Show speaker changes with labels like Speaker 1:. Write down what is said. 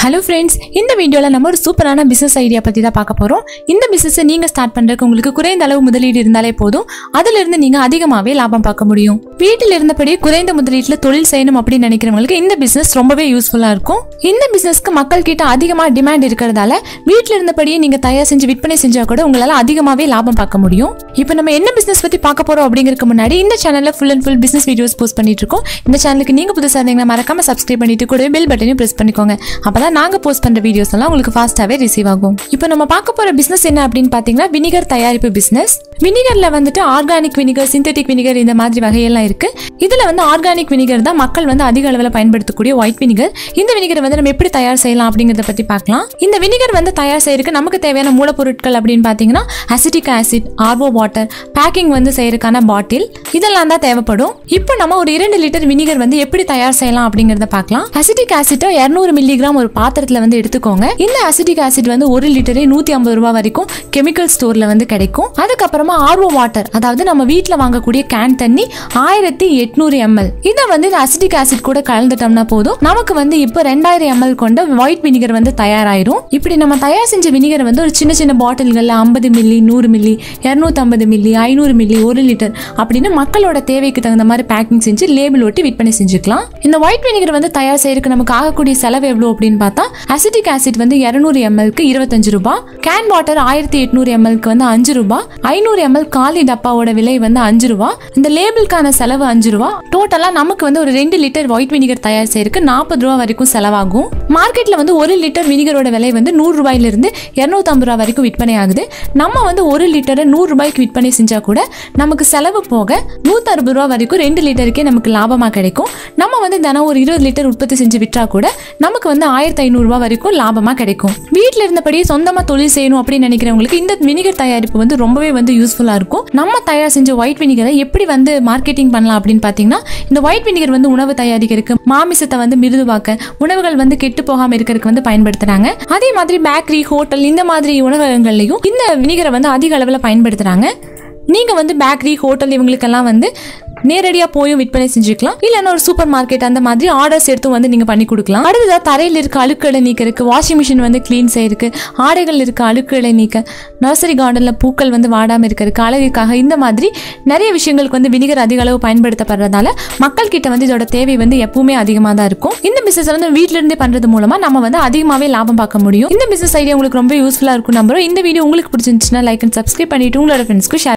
Speaker 1: hello friends இந்த வீடியோவில் நம்ம ஒரு சூப்பரான பிசினஸ் ஐடியா பற்றி தான் பார்க்க போகிறோம் இந்த பிசினஸை நீங்கள் ஸ்டார்ட் பண்ணுறதுக்கு உங்களுக்கு குறைந்த அளவு முதலீடு இருந்தாலே போதும் அதிலிருந்து நீங்கள் அதிகமாகவே லாபம் பார்க்க முடியும் வீட்டில் இருந்தபடியே குறைந்த முதலீட்டில் தொழில் செய்யணும் அப்படின்னு நினைக்கிறவங்களுக்கு இந்த பிசினஸ் ரொம்பவே யூஸ்ஃபுல்லாக இருக்கும் இந்த பிசினஸ்க்கு மக்கள் கிட்ட அதிகமாக டிமாண்ட் இருக்கிறதால வீட்டில் இருந்தபடியே நீங்கள் தயார் செஞ்சு விற்பனை செஞ்சால் கூட உங்களால் அதிகமாகவே லாபம் பார்க்க முடியும் இப்போ நம்ம என்ன பிசினஸ் பற்றி பார்க்க போகிறோம் அப்படிங்கிறதுக்கு முன்னாடி இந்த சேனலில் full and full business videos post பண்ணிட்டு இருக்கோம் இந்த சேனலுக்கு நீங்கள் புதுசாக இருந்தீங்கன்னா மறக்காம சப்ஸ்கிரைப் பண்ணிட்டு கூட பெல் பட்டனையும் ப்ரெஸ் பண்ணிக்கோங்க அப்பதான் நாங்க போஸ்ட் பண்ற வீடியோஸ் எல்லாம் உங்களுக்கு ஃபாஸ்ட்டாவே ரிசீவ் ஆகும் இப்போ நம்ம பார்க்க போற பிசினஸ் என்ன அப்படின்னு பாத்தீங்கன்னா வினிகர் தயாரிப்பு பிசினஸ் வினிகர்ல வந்துட்டு ஆர்கானிக் வினிகர் சிந்தட்டிக் வினிகர் இந்த மாதிரி வகையெல்லாம் இருக்கு இதுல வந்து ஆர்கானிக் வினிகர் தான் மக்கள் வந்து அதிக அளவில் பயன்படுத்தக்கூடிய ஒயிட் வினிகர் இந்த வினிகரை வந்து நம்ம எப்படி தயார் செய்யலாம் அப்படிங்கறத பத்தி பார்க்கலாம் இந்த வினிகர் வந்து தயார் செய்யறதுக்கு நமக்கு தேவையான மூலப்பொருட்கள் அப்படின்னு பாத்தீங்கன்னா acetic acid R O water packing வந்து செய்யறதுக்கான பாட்டில் இதெல்லாம் தான் தேவைப்படும் இப்போ நம்ம ஒரு இரண்டு லிட்டர் வினிகர் வந்து எப்படி தயார் செய்யலாம் அப்படிங்கறத பார்க்கலாம் அசிட்டிக் ஆசிட்டை இரநூறு மில்லிகிராம் ஒரு பாத்திரத்துல வந்து எடுத்துக்கோங்க இந்த அசிட்டிக் ஆசிட் வந்து ஒரு லிட்டரே நூத்தி ஐம்பது ரூபாய் வரைக்கும் கெமிக்கல் ஸ்டோர்ல வந்து கிடைக்கும் அதுக்கப்புறமா ஆர்வோ வாட்டர் அதாவது நம்ம வீட்ல வாங்கக்கூடிய கேன் தண்ணி ஆயிரத்தி எட்நூறு எம்எல் இதை வந்து இந்த அசிட்டிக் ஆசிட் கூட கலந்துட்டோம்னா போதும் நமக்கு வந்து இப்போ ரெண்டாயிரம் எம்எல் கொண்ட ஒயிட் வினிகர் வந்து தயாராயிரும் இப்படி நம்ம தயார் செஞ்ச வினிகர் வந்து ஒரு சின்ன சின்ன பாட்டில்கள்ல ஐம்பது மில்லி நூறு மில்லி இரநூத்தம்பது மில்லி ஐநூறு மில்லி ஒரு லிட்டர் அப்படின்னு மக்களோட தேவைக்கு தகுந்த மாதிரி பேக்கிங் செஞ்சு லேபிள் ஒட்டி விற்பனை செஞ்சுக்கலாம் இந்த ஒயிட் வினிகர் வந்து தயார் செய்யறதுக்கு நமக்கு ஆகக்கூடிய செலவு எவ்வளவு அப்படின்னு பார்த்தா அசிட்டிக் ஆசிட் வந்து இரநூறு எம்எல்க்கு இருபத்தஞ்சு ரூபாய் கேன் வாட்டர் ஆயிரத்தி எட்நூறு எம்எல்க்கு வந்து அஞ்சு ரூபாய் ஐநூறு எம்எல் காலி டப்பாவோட விலை வந்து அஞ்சு ரூபாய் இந்த லேபிளுக்கான செலவு அஞ்சு ரூபாய் டோட்டலா நமக்கு வந்து ஒரு ரெண்டு லிட்டர் ஒயிட் வினிகர் தயார் செய்யறதுக்கு நாற்பது ரூபா வரைக்கும் செலவாகும் மார்க்கெட்ல வந்து ஒரு லிட்டர் வினிகரோட விலை வந்து நூறு ரூபாயில இருந்து இருநூத்தம்பது ரூபா வரைக்கும் விற்பனை ஆகுது நம்ம வந்து ஒரு லிட்டரை நூறு ரூபாய்க்கு விற்பனை செஞ்சா கூட நமக்கு செலவு போக நூத்தி அறுபது ரூபா வரைக்கும் ரெண்டு லிட்டருக்கே நமக்கு லாபமா கிடைக்கும் நம்ம வந்து தினம் ஒரு இருபது லிட்டர் உற்பத்தி செஞ்சு விற்றா கூட நமக்கு வந்து ஆயிரத்தி ஐநூறு ரூபாய் வரைக்கும் லாபமா கிடைக்கும் வீட்டில் இருந்தபடியே சொந்தமா தொழில் செய்யணும் அப்படின்னு நினைக்கிறவங்களுக்கு இந்த வினிகர் தயாரிப்பு வந்து ரொம்பவே வந்து யூஸ்ஃபுல்லா இருக்கும் நம்ம தயார் செஞ்ச ஒயிட் வினிகரை எப்படி வந்து மார்க்கெட்டிங் பண்ணலாம் அப்படின்னு பாத்தீங்கன்னா இந்த ஒயிட் வினிகர் வந்து உணவு தயாரிக்கிறதுக்கு மாமிசத்தை வந்து மிருதுவாக்க உணவுகள் வந்து கெட்டு போகாம இருக்கிறதுக்கு வந்து பயன்படுத்துறாங்க அதே மாதிரி பேக்கரி ஹோட்டல் இந்த மாதிரி உணவகங்கள்லயும் இந்த வினிகரை வந்து அதிக அளவில் பயன்படுத்துறாங்க நீங்க வந்து பேக்கரி ஹோட்டல் இவங்களுக்கெல்லாம் வந்து நேரடியா போயும் விற்பனை செஞ்சுக்கலாம் இல்லைன்னா ஒரு சூப்பர் மார்க்கெட் அந்த மாதிரி ஆர்டர்ஸ் எடுத்து வந்து நீங்க பண்ணி கொடுக்கலாம் அடுத்ததா தரையில் இருக்க அழுக்குகளை நீக்கிறதுக்கு வாஷிங் மிஷின் வந்து க்ளீன் செய்யறதுக்கு ஆடைகள் இருக்க அழுக்குகளை நீக்க நர்சரி கார்டன்ல பூக்கள் வந்து வாடாம இருக்கிறதுக்கு அழகுக்காக இந்த மாதிரி நிறைய விஷயங்களுக்கு வந்து வினிகர் அதிக அளவு பயன்படுத்தப்படுறதால மக்கள் கிட்ட வந்து இதோட தேவை வந்து எப்பவுமே அதிகமாக தான் இருக்கும் இந்த பிசினஸ் வந்து வீட்ல இருந்தே பண்றது மூலமா நம்ம வந்து அதிகமாவே லாபம் பார்க்க முடியும் இந்த பிசினஸ் ஐடியா உங்களுக்கு ரொம்ப யூஸ்ஃபுல்லா இருக்கும் நம்புறோம் இந்த வீடியோ உங்களுக்கு பிடிச்சிருந்துச்சுன்னா லைக் அண்ட் சப்ஸ்கிரைப் பண்ணிட்டு உங்களோட ஃப்ரெண்ட்ஸ்க்கு ஷேர்